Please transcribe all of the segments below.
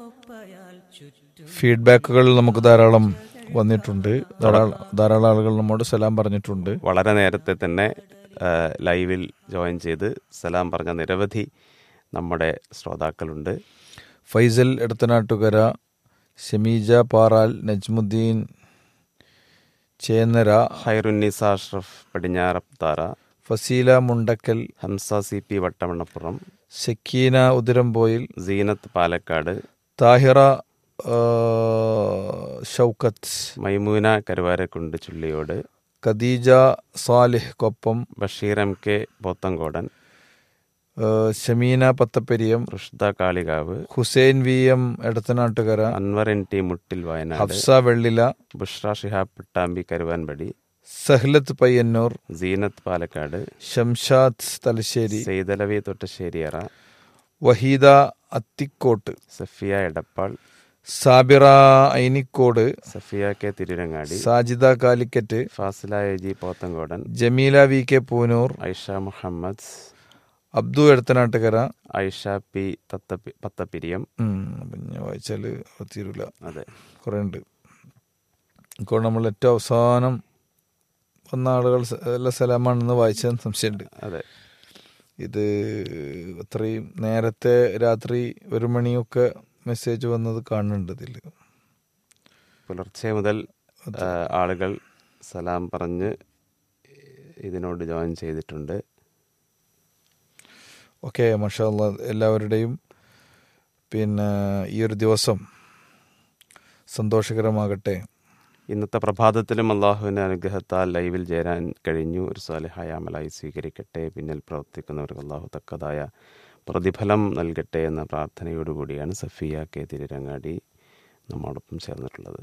ഫീഡ്ബാക്കുകൾ നമുക്ക് ധാരാളം വന്നിട്ടുണ്ട് ധാരാളം ധാരാളം ആളുകൾ നമ്മോട് സലാം പറഞ്ഞിട്ടുണ്ട് വളരെ നേരത്തെ തന്നെ ആ, ലൈവിൽ ജോയിൻ ചെയ്ത് സലാം പറഞ്ഞ നിരവധി നമ്മുടെ ശ്രോതാക്കളുണ്ട് ഫൈസൽ എടത്തനാട്ടുകര ഷമീജ പാറാൽ നജ്മുദ്ദീൻ ചേന്നര ഹൈറുന്നിസ അഷ്റഫ് പടിഞ്ഞാറപ്താറ ഫസീല മുണ്ടക്കൽ ഹംസ സി പി വട്ടമണ്ണപ്പുറം സക്കീന ഉദിരംപോയിൽ സീനത്ത് പാലക്കാട് താഹിറ ആ, ഷൗക്കത്ത് മൈമൂന കരുവാരക്കുണ്ട് ചുള്ളിയോട് ഖദീജ സാലിഹ് കൊപ്പം ബഷീർ എം കെ പോത്തങ്കോടൻ ആ, Shameena Pathapiriyam Rushda Kalikavu Hussain V M Edathanattukara Anwar N T Muttil Wayanad Hafsa Vellila Bushra Shihab Pattambi Karuvanpadi Sahlath Payyanur Seenath Palakkad Shamshad Thalassery Saithalavi Thottasseriyara Waheeda Athikkode Safiya Edappal Sabira ഐനിക്കോട് Safiya K Tirurangadi Sajida Calicut Fasila A G Pothankodan Jameela V K Poonoor Aisha Muhammad Abdu Edathanattukara Aisha P Thathappi Pathapiriyam ഉം, പിന്നെ വായിച്ചാല് തീരൂല അതെ കുറേ ഉണ്ട് ഇപ്പോൾ നമ്മൾ ഏറ്റവും അവസാനം വന്ന ആളുകൾ സ- എല്ലാ സലാമാണെന്ന് വായിച്ചതെന്ന് സംശയമുണ്ട് അതെ ഇത് അത്രയും നേരത്തെ രാത്രി ഒരു മണിയൊക്കെ മെസ്സേജ് വന്നത് കാണുന്നുണ്ട് ഇതിൽ പുലർച്ചെ മുതൽ ആ, ആളുകൾ സലാം പറഞ്ഞ് ഇതിനോട് ജോയിൻ ചെയ്തിട്ടുണ്ട് ഓക്കെ മഷാല്ല എല്ലാവരുടെയും പിന്നെ ഈ ഒരു ദിവസം സന്തോഷകരമാകട്ടെ ഇന്നത്തെ പ്രഭാതത്തിലും അള്ളാഹുവിൻ്റെ അനുഗ്രഹത്താൽ ലൈവിൽ ചേരാൻ കഴിഞ്ഞു ഒരു സാലിഹായ അമലായി സ്വീകരിക്കട്ടെ പിന്നിൽ പ്രവർത്തിക്കുന്നവർക്ക് അള്ളാഹു തക്കതായ പ്രതിഫലം നൽകട്ടെ എന്ന പ്രാർത്ഥനയോടുകൂടിയാണ് സഫിയ കെ തിരുരങ്ങാടി നമ്മോടൊപ്പം ചേർന്നിട്ടുള്ളത്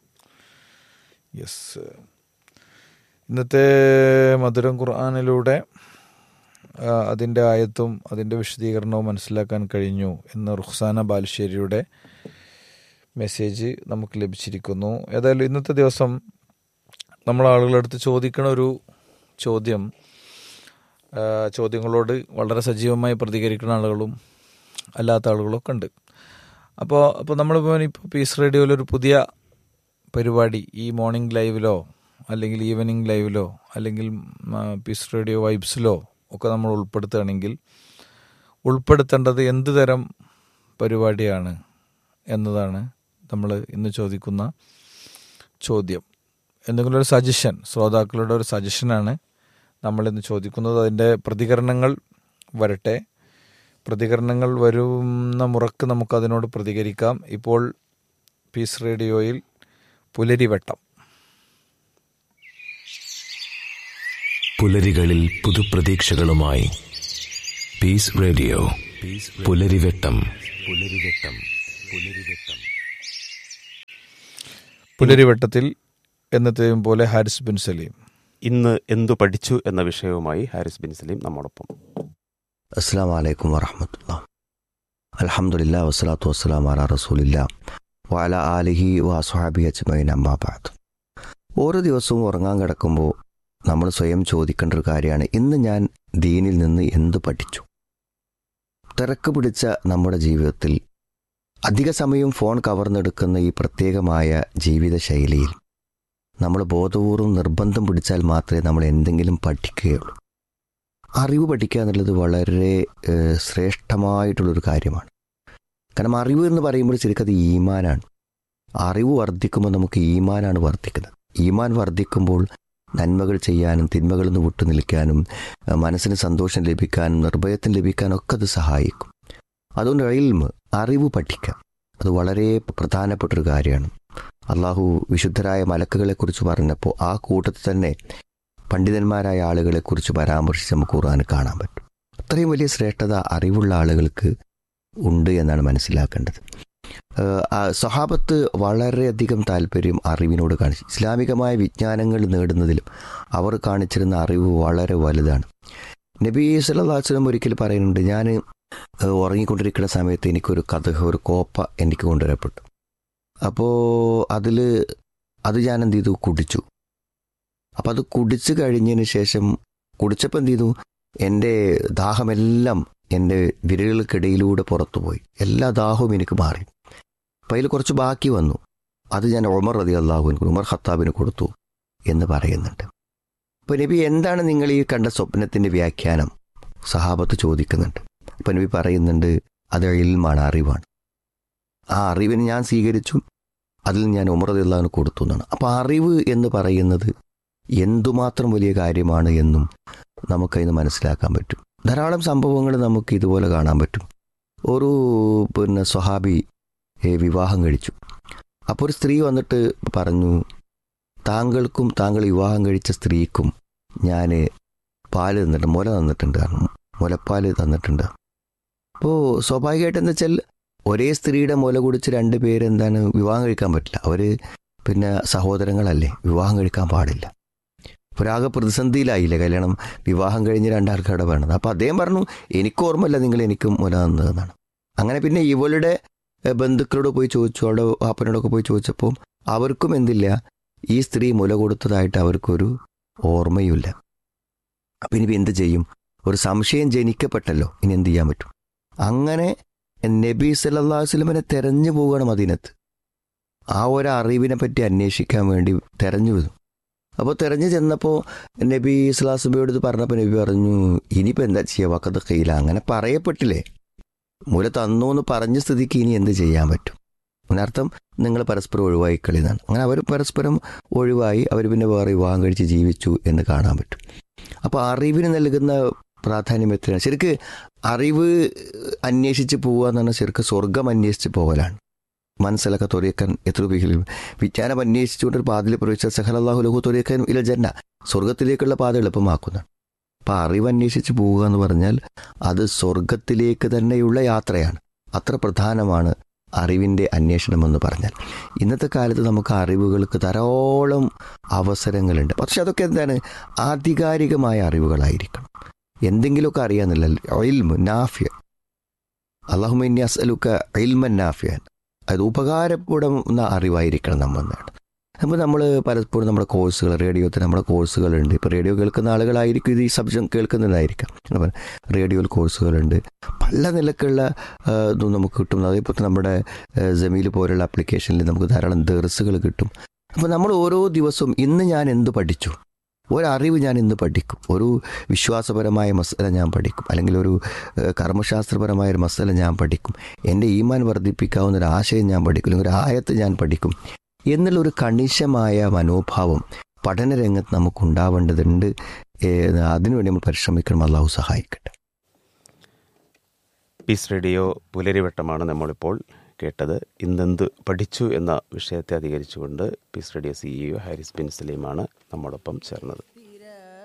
യെസ് ഇന്നത്തെ മധുരം ഖുർആാനിലൂടെ ആ, അതിൻ്റെ ആയത്തും അതിൻ്റെ വിശദീകരണവും മനസ്സിലാക്കാൻ കഴിഞ്ഞു എന്ന റുഖ്സാന ബാലുശ്ശേരിയുടെ മെസ്സേജ് നമുക്ക് ലഭിച്ചിരിക്കുന്നു ഏതായാലും ഇന്നത്തെ ദിവസം നമ്മൾ ആളുകളടുത്ത് ചോദിക്കണ ഒരു ചോദ്യം ആ, ചോദ്യങ്ങളോട് വളരെ സജീവമായി പ്രതികരിക്കുന്ന ആളുകളും അല്ലാത്ത ആളുകളൊക്കെ ഉണ്ട് അപ്പോൾ അപ്പോൾ നമ്മളിപ്പോൾ ഇപ്പോൾ പീസ് റേഡിയോയിലൊരു പുതിയ പരിപാടി ഈ മോർണിംഗ് ലൈവിലോ അല്ലെങ്കിൽ ഈവനിങ് ലൈവിലോ അല്ലെങ്കിൽ പീസ് റേഡിയോ വൈബ്സിലോ ഒക്കെ നമ്മൾ ഉൾപ്പെടുത്തുകയാണെങ്കിൽ ഉൾപ്പെടുത്തേണ്ടത് എന്ത് തരം പരിപാടിയാണ് എന്നതാണ് നമ്മൾ ഇന്ന് ചോദിക്കുന്ന ചോദ്യം എന്തെങ്കിലും ഒരു സജഷൻ ശ്രോതാക്കളുടെ ഒരു സജഷനാണ് നമ്മളിന്ന് ചോദിക്കുന്നത് അതിൻ്റെ പ്രതികരണങ്ങൾ വരട്ടെ പ്രതികരണങ്ങൾ വരുന്ന മുറക്ക് നമുക്ക് അതിനോട് പ്രതികരിക്കാം ഇപ്പോൾ പീസ് റേഡിയോയിൽ പുലരിവട്ടം പുലരികളിൽ പുതുപ്രതീക്ഷകളുമായി പീസ് റേഡിയോ പുലരിവെട്ടം പുലരിവെട്ടം പുലരിവെട്ടം പുലരിവട്ടത്തിൽ എന്നത്തെയും പോലെ ഹാരിസ് ബിൻ സലീം ഇന്ന് എന്തു പഠിച്ചു എന്ന വിഷയവുമായി ഹാരിസ് ബിൻ സലീം നമ്മോടൊപ്പം അസ്സാം വലൈക്കും വറഹമത്തുള്ള അലഹമുല്ല വസ്സലാത്തു വസ്സലാം അല റസൂലില്ല വാല ആലിഹി വാസ്ഹാബി അജ്മൈൻ അമ്മാബാദ് ഓരോ ദിവസവും ഉറങ്ങാൻ കിടക്കുമ്പോൾ നമ്മൾ സ്വയം ചോദിക്കേണ്ട ഒരു കാര്യമാണ് ഇന്ന് ഞാൻ ദീനിൽ നിന്ന് എന്ത് പഠിച്ചു തിരക്ക് പിടിച്ച നമ്മുടെ ജീവിതത്തിൽ അധിക സമയം ഫോൺ കവർന്നെടുക്കുന്ന ഈ പ്രത്യേകമായ ജീവിത ശൈലിയിൽ നമ്മൾ ബോധപൂർവം നിർബന്ധം പിടിച്ചാൽ മാത്രമേ നമ്മൾ എന്തെങ്കിലും പഠിക്കുകയുള്ളൂ അറിവ് പഠിക്കുക എന്നുള്ളത് വളരെ ഏഹ്, ശ്രേഷ്ഠമായിട്ടുള്ളൊരു കാര്യമാണ് കാരണം അറിവ് എന്ന് പറയുമ്പോൾ ശരിക്കും അത് ഈമാനാണ് അറിവ് വർദ്ധിക്കുമ്പോൾ നമുക്ക് ഈമാനാണ് വർദ്ധിക്കുന്നത് ഈമാൻ വർദ്ധിക്കുമ്പോൾ നന്മകൾ ചെയ്യാനും തിന്മകളിൽ നിന്ന് വിട്ടു നിൽക്കാനും ഏഹ്, മനസ്സിന് സന്തോഷം ലഭിക്കാനും നിർഭയത്തിന് ലഭിക്കാനും ഒക്കെ അത് സഹായിക്കും അതുകൊണ്ട് ഇൽമ് അറിവ് പഠിക്കുക അത് വളരെ പ്രധാനപ്പെട്ടൊരു കാര്യമാണ് അള്ളാഹു വിശുദ്ധരായ മലക്കുകളെക്കുറിച്ച് പറഞ്ഞപ്പോൾ ആ കൂട്ടത്തിൽ തന്നെ പണ്ഡിതന്മാരായ ആളുകളെക്കുറിച്ച് പരാമർശിച്ച് നമുക്ക് ഖുർആൻ കാണാൻ പറ്റും അത്രയും വലിയ ശ്രേഷ്ഠത അറിവുള്ള ആളുകൾക്ക് ഉണ്ട് എന്നാണ് മനസ്സിലാക്കേണ്ടത് ഏഹ് ആ സ്വഹാബത്ത് വളരെയധികം താല്പര്യം അറിവിനോട് കാണിച്ചു ഇസ്ലാമികമായ വിജ്ഞാനങ്ങൾ നേടുന്നതിലും അവർ കാണിച്ചിരുന്ന അറിവ് വളരെ വലുതാണ് നബി സല്ലല്ലാഹു അലൈഹി വസല്ലം ഒരിക്കൽ പറയുന്നുണ്ട് ഞാൻ ഏഹ് ഉറങ്ങിക്കൊണ്ടിരിക്കുന്ന സമയത്ത് എനിക്കൊരു കഥ ഒരു കോപ്പ എനിക്ക് കൊണ്ടുവരപ്പെട്ടു അപ്പോൾ അതിൽ അത് ഞാൻ എന്ത് ചെയ്തു കുടിച്ചു അപ്പം അത് കുടിച്ചു കഴിഞ്ഞതിന് ശേഷം കുടിച്ചപ്പോൾ എന്ത് ചെയ്തു എൻ്റെ ദാഹമെല്ലാം എൻ്റെ വിരലുകൾക്കിടയിലൂടെ പുറത്തുപോയി എല്ലാ ദാഹവും എനിക്ക് മാറി അപ്പം അതിൽ കുറച്ച് ബാക്കി വന്നു അത് ഞാൻ ഉമർ റതി അള്ളാഹുവിന് ഉമർ ഖത്താബിന് കൊടുത്തു എന്ന് പറയുന്നുണ്ട് അപ്പോൾ നബി എന്താണ് നിങ്ങൾ ഈ കണ്ട സ്വപ്നത്തിൻ്റെ വ്യാഖ്യാനം സഹാബത്ത് ചോദിക്കുന്നുണ്ട് അപ്പം നബി പറയുന്നുണ്ട് അത് ഇൽമാണ് അറിവാണ് ആ അറിവിനെ ഞാൻ സ്വീകരിച്ചു അതിൽ ഞാൻ ഉമർ റതി അള്ളാഹുവിന് കൊടുത്തു എന്നാണ് അപ്പോൾ അറിവ് എന്ന് പറയുന്നത് എന്തുമാത്രം വലിയ കാര്യമാണ് എന്നും നമുക്കതിന് മനസ്സിലാക്കാൻ പറ്റും ധാരാളം സംഭവങ്ങൾ നമുക്ക് ഇതുപോലെ കാണാൻ പറ്റും ഒരു പിന്നെ സ്വഹാബി ഏ, വിവാഹം കഴിച്ചു അപ്പോൾ ഒരു സ്ത്രീ വന്നിട്ട് പറഞ്ഞു താങ്കൾക്കും താങ്കൾ വിവാഹം കഴിച്ച സ്ത്രീക്കും ഞാൻ പാല് തന്നിട്ട് മുല തന്നിട്ടുണ്ട് കാരണം മുലപ്പാല് തന്നിട്ടുണ്ട് അപ്പോൾ സ്വാഭാവികമായിട്ട് എന്താ വെച്ചാൽ ഒരേ സ്ത്രീയുടെ മുല കുടിച്ച് രണ്ട് പേര് എന്താണ് വിവാഹം കഴിക്കാൻ പറ്റില്ല അവർ പിന്നെ സഹോദരങ്ങളല്ലേ വിവാഹം കഴിക്കാൻ പാടില്ല ഒരാകെ പ്രതിസന്ധിയിലായില്ലേ കല്യാണം വിവാഹം കഴിഞ്ഞ് രണ്ടാൾക്ക് അവിടെ വേണത് അപ്പോൾ അദ്ദേഹം പറഞ്ഞു എനിക്ക് ഓർമ്മയില്ല നിങ്ങൾ എനിക്ക് മുല തന്നതെന്നാണ് അങ്ങനെ പിന്നെ ഇവളുടെ എഹ്, ബന്ധുക്കളോട് പോയി ചോദിച്ചു അവിടെ വാപ്പനോടൊക്കെ പോയി ചോദിച്ചപ്പോൾ അവർക്കും എന്തില്ല ഈ സ്ത്രീ മുല കൊടുത്തതായിട്ട് അവർക്കൊരു ഓർമ്മയുമില്ല അപ്പം ഇനി എന്ത് ചെയ്യും ഒരു സംശയം ജനിക്കപ്പെട്ടല്ലോ ഇനി എന്ത് ചെയ്യാൻ പറ്റും അങ്ങനെ നബി സല്ലല്ലാഹു അലൈഹി വസല്ലമനെ തെരഞ്ഞു പോവുകയാണ് മദീനത്ത് ആ ഒരു അറിവിനെ പറ്റി അന്വേഷിക്കാൻ വേണ്ടി തെരഞ്ഞു വന്നു അപ്പോൾ തെരഞ്ഞു ചെന്നപ്പോൾ നബി ഇസ്ലാസുബയോട് ഇത് പറഞ്ഞപ്പോൾ നബി പറഞ്ഞു ഇനിയിപ്പോൾ എന്താ ചെയ്യുക വക്കത്ത് കയ്യില അങ്ങനെ പറയപ്പെട്ടില്ലേ മുല തന്നു എന്ന് പറഞ്ഞ സ്ഥിതിക്ക് ഇനി എന്ത് ചെയ്യാൻ പറ്റും അതിനർത്ഥം നിങ്ങൾ പരസ്പരം ഒഴിവായി കളിന്നാണ് അങ്ങനെ അവർ പരസ്പരം ഒഴിവായി അവർ പിന്നെ വേറെ വിവാഹം കഴിച്ച് ജീവിച്ചു എന്ന് കാണാൻ പറ്റും അപ്പോൾ അറിവിന് നൽകുന്ന പ്രാധാന്യം എത്രയാണ് ശരിക്ക് അറിവ് അന്വേഷിച്ച് പോവുക എന്ന് പറഞ്ഞാൽ ശരിക്കും സ്വർഗം അന്വേഷിച്ച് പോകലാണ് മനസ്സിലൊക്കെ തൊറിയക്കാൻ എത്ര ഉപയോഗിക്കും വിജ്ഞാനം അന്വേഷിച്ചുകൊണ്ട് ഒരു പാതയിൽ പ്രവേശിച്ച സഹലല്ലാഹു ലഹു തൊറിയക്കാൻ ഇല ജന്ന സ്വർഗത്തിലേക്കുള്ള പാത എളുപ്പമാക്കുന്നതാണ് അപ്പം അറിവ് അന്വേഷിച്ച് പോവുക എന്ന് പറഞ്ഞാൽ അത് സ്വർഗത്തിലേക്ക് തന്നെയുള്ള യാത്രയാണ് അത്ര പ്രധാനമാണ് അറിവിൻ്റെ അന്വേഷണം എന്ന് പറഞ്ഞാൽ ഇന്നത്തെ കാലത്ത് നമുക്ക് അറിവുകൾക്ക് ധാരാളം അവസരങ്ങളുണ്ട് പക്ഷെ അതൊക്കെ എന്താണ് ആധികാരികമായ അറിവുകളായിരിക്കണം എന്തെങ്കിലുമൊക്കെ അറിയാന്നില്ല ഇൽമു നാഫ്യ അള്ളാഹുമിന്നി അസ്അലുക്ക ഇൽമൻ നാഫിയാൻ അത് ഉപകാരപ്പെടുന്ന അറിവായിരിക്കണം നമ്മളെന്നാണ് അപ്പോൾ നമ്മൾ പലപ്പോഴും നമ്മുടെ കോഴ്സുകൾ റേഡിയോത്തിൽ നമ്മുടെ കോഴ്സുകളുണ്ട് ഇപ്പോൾ റേഡിയോ കേൾക്കുന്ന ആളുകളായിരിക്കും ഇത് ഈ സബ്ജം കേൾക്കുന്നതായിരിക്കാം അപ്പോൾ റേഡിയോയിൽ കോഴ്സുകളുണ്ട് പല നിലക്കുള്ള ആ, ഇതും നമുക്ക് കിട്ടും അതേപോലെ നമ്മുടെ ജമീൽ പോലുള്ള ആപ്ലിക്കേഷനിൽ നമുക്ക് ധാരാളം ദർസുകൾ കിട്ടും അപ്പോൾ നമ്മൾ ഓരോ ദിവസവും ഇന്ന് ഞാൻ എന്ത് പഠിച്ചു ഒരറിവ് ഞാൻ ഇന്ന് പഠിക്കും ഒരു വിശ്വാസപരമായ മസല ഞാൻ പഠിക്കും അല്ലെങ്കിൽ ഒരു ഏഹ്, കർമ്മശാസ്ത്രപരമായ ഒരു മസല ഞാൻ പഠിക്കും എൻ്റെ ഈമാൻ വർദ്ധിപ്പിക്കാവുന്ന ഒരു ആശയം ഞാൻ പഠിക്കും അല്ലെങ്കിൽ ഒരു ആയത്ത് ഞാൻ പഠിക്കും എന്നുള്ള ഒരു കണിശമായ മനോഭാവം പഠനരംഗത്ത് നമുക്കുണ്ടാവേണ്ടതുണ്ട് ഏഹ്, അതിനുവേണ്ടി നമ്മൾ പരിശ്രമിക്കണം അള്ളാഹു സഹായിക്കട്ടെ പീസ് റേഡിയോ പുലരിവട്ടമാണ് നമ്മളിപ്പോൾ കേട്ടത് ഇന്നെന്ത് പഠിച്ചു എന്ന വിഷയത്തെ അധികരിച്ചുകൊണ്ട് peace radio CEO Haris bin സലീമാണ് നമ്മോടൊപ്പം ചേർന്നത്